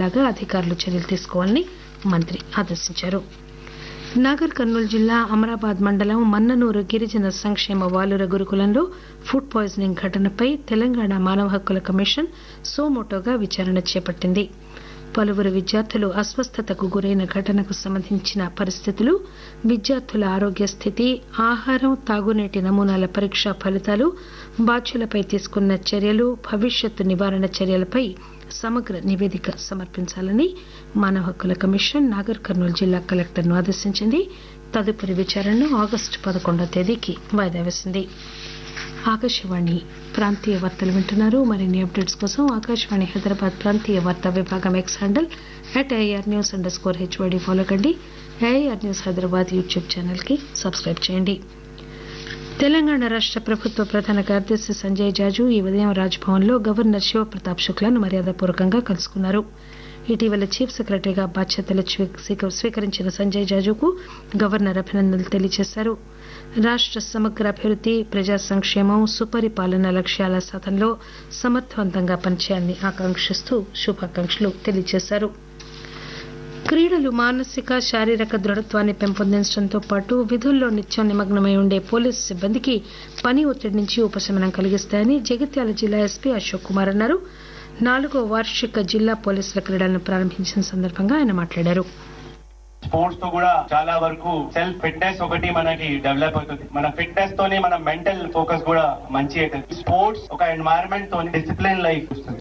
ఉండేలాగా అధికారులు చర్యలు తీసుకోవాలని మంత్రి ఆదేశించారు నాగర్ కర్నూలు జిల్లా అమరాబాద్ మండలం మన్ననూరు గిరిజన సంక్షేమ బాలుర గురుకులంలో ఫుడ్ పాయిజనింగ్ ఘటనపై తెలంగాణ మానవ హక్కుల కమిషన్ సోమోటోగా విచారణ చేపట్టింది పలువురు విద్యార్థులు అస్వస్థతకు గురైన ఘటనకు సంబంధించిన పరిస్థితులు విద్యార్థుల ఆరోగ్య స్థితి ఆహారం తాగునీటి నమూనాల పరీక్షా ఫలితాలు బాధ్యులపై తీసుకున్న చర్యలు భవిష్యత్తు నివారణ చర్యలపై సమగ్ర నివేదిక సమర్పించాలని మానవ హక్కుల కమిషన్ నాగర్ కర్నూలు జిల్లా కలెక్టర్ను ఆదేశించింది తదుపరి విచారణను ఆగస్టు పదకొండవ తేదీకి వాయిదా వేసింది ఆకాశవాణి ప్రాంతీయ వార్తలు వింటున్నారు మరిన్ని అప్డేట్స్ కోసం ఆకాశవాణి హైదరాబాద్ ప్రాంతీయ వార్తా విభాగం X handle at AIR news underscore HYD follow కండి AIR news Hyderabad YouTube channel కి సబ్స్క్రైబ్ చేయండి తెలంగాణ రాష్ట ప్రభుత్వ ప్రధాన కార్యదర్శి సంజయ్ జాజు ఈ ఉదయం రాజ్భవన్లో గవర్నర్ శివప్రతాప్ శుక్లాను మర్యాదపూర్వకంగా కలుసుకున్నారు ఇటీవల చీఫ్ సెక్రటరీగా బాధ్యతలు స్వీకరించిన సంజయ్ జాజుకు గవర్నర్ అభినందనలు తెలియజేశారు రాష్ట సమగ్ర అభివృద్ది ప్రజా సంక్షేమం సుపరిపాలన లక్ష్యాల సాధనలో సమర్థవంతంగా పనిచేయాలని ఆకాంక్షిస్తూ శుభాకాంక్షలు తెలియజేశారు క్రీడలు మానసిక శారీరక దృఢత్వాన్ని పెంపొందించడంతో పాటు విధుల్లో నిత్యం నిమగ్నమై ఉండే పోలీసు సిబ్బందికి పని ఒత్తిడి నుంచి ఉపశమనం కలిగిస్తాయని జగిత్యాల జిల్లా ఎస్పీ అశోక్ కుమార్ అన్నారు నాలుగో వార్షిక జిల్లా పోలీసుల క్రీడలను ప్రారంభించిన సందర్భంగా ఆయన మాట్లాడారు స్పోర్ట్స్ తో కూడా చాలా వరకు సెల్ఫ్ ఫిట్నెస్ ఒకటి మనకి డెవలప్ అవుతుంది మన ఫిట్నెస్ తోనే మన మెంటల్ ఫోకస్ కూడా మంచి అవుతుంది స్పోర్ట్స్ ఒక ఎన్వైరన్మెంట్ తో డిసిప్లిన్ లైఫ్ వస్తుంది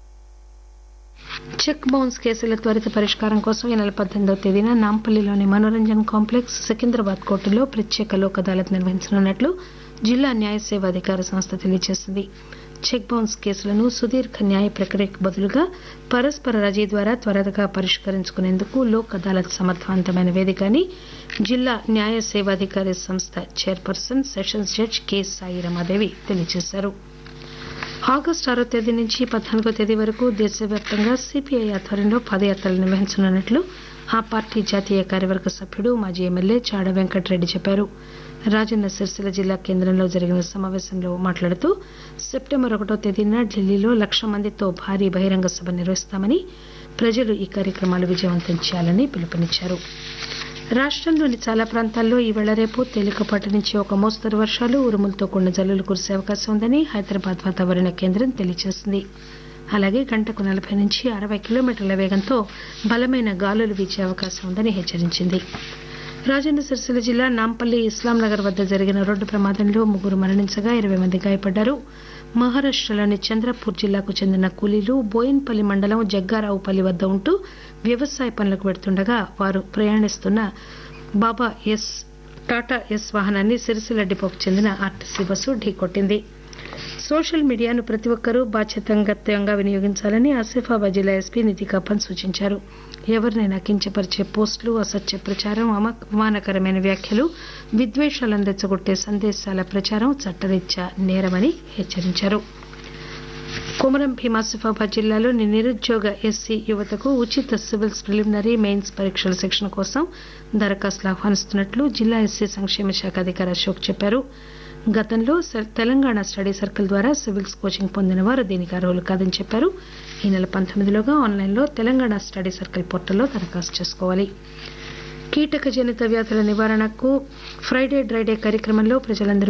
చెక్ బౌన్స్ కేసుల త్వరిత పరిష్కారం కోసం ఈ నెల పద్దెనిమిదవ తేదీన నాంపల్లిలోని మనోరంజన్ కాంప్లెక్స్ సికింద్రాబాద్ కోర్టులో ప్రత్యేక లోక్ అదాలత్ నిర్వహించనున్నట్లు జిల్లా న్యాయ సేవ అధికార సంస్థ తెలియజేసింది చెక్ బౌన్స్ కేసులను సుదీర్ఘ న్యాయ ప్రక్రియకు బదులుగా పరస్పర రజీ ద్వారా త్వరగా పరిష్కరించుకునేందుకు లోక్ అదాలత్ సమర్థవంతమైన వేదిక అని జిల్లా న్యాయ సేవాధికారి సంస్థ chairperson sessions judge K Sai Ramadevi తెలియజేశారు ఆగస్టు ఆరో తేదీ నుంచి పద్నాలుగో తేదీ వరకు దేశవ్యాప్తంగా సిపిఐ ఆధ్వర్యంలో పాదయాత్రలు నిర్వహించనున్నట్లు ఆ పార్టీ జాతీయ కార్యవర్గ సభ్యుడు మాజీ ఎమ్మెల్యే చాడ వెంకటరెడ్డి చెప్పారు రాజన్న సిరిసిల్ల జిల్లా కేంద్రంలో జరిగిన సమావేశంలో మాట్లాడుతూ సెప్టెంబర్ ఒకటో తేదీన ఢిల్లీలో లక్ష మందితో భారీ బహిరంగ సభ నిర్వహిస్తామని ప్రజలు ఈ కార్యక్రమాలు విజయవంతం చేయాలని పిలుపునిచ్చారు రాష్టంలోని చాలా ప్రాంతాల్లో ఈవేళ రేపు తేలికపాటి నుంచి ఒక మోస్తరు వర్షాలు ఉరుములతో కూడిన జల్లులు కురిసే అవకాశం ఉందని హైదరాబాద్ వాతావరణ కేంద్రం తెలియజేసింది అలాగే గంటకు నలభై నుంచి అరవై కిలోమీటర్ల వేగంతో బలమైన గాలులు వీచే అవకాశం ఉందని హెచ్చరించింది రాజన్న సిరిసిల్ల జిల్లా నాంపల్లి ఇస్లాం నగర్ వద్ద జరిగిన రోడ్డు ప్రమాదంలో ముగ్గురు మరణించగా ఇరవై మంది గాయపడ్డారు మహారాష్టలోని చంద్రపూర్ జిల్లాకు చెందిన కూలీలు బోయిన్పల్లి మండలం జగ్గారావుపల్లి వద్ద ఉంటూ వ్యవసాయ పనులకు వెడుతుండగా వారు ప్రయాణిస్తున్న బాబా ఎస్ టాటా ఎస్ వాహనాన్ని సిరిసిల్ల డిపోకు చెందిన ఆర్టీసీ బస్సు ఢీకొట్టింది సోషల్ మీడియాను ప్రతి ఒక్కరూ బాధ్యతంగా వినియోగించాలని ఆసిఫాబాద్ జిల్లా ఎస్పీ నిధి కపన్ సూచించారు ఎవరినైనా కించపరిచే పోస్టులు అసత్య ప్రచారం అవమానకరమైన వ్యాఖ్యలు విద్వేషాలను రెచ్చగొట్టే సందేశాల ప్రచారం చట్టరీత్యా నేరమని హెచ్చరించారు కొమరం భీం ఆసిఫాబాద్ జిల్లాలోని నిరుద్యోగ ఎస్సీ యువతకు ఉచిత సివిల్స్ ప్రిలిమినరీ మెయిన్స్ పరీక్షల శిక్షణ కోసం దరఖాస్తులు ఆహ్వానిస్తున్నట్లు జిల్లా ఎస్సీ సంక్షేమ శాఖ అధికారి అశోక్ చెప్పారు గతంలో తెలంగాణ స్టడీ సర్కిల్ ద్వారా సివిల్స్ కోచింగ్ పొందిన వారు దీనికి అర్హులు కాదని చెప్పారు ఈ నెల పంతొమ్మిదిలోగా ఆన్లైన్లో తెలంగాణ స్టడీ సర్కిల్ పోర్టల్లో దరఖాస్తు చేసుకోవాలి కీటక జనిత వ్యాధుల నివారణకు ఫ్రైడే డ్రైడే కార్యక్రమంలో ప్రజలందరూ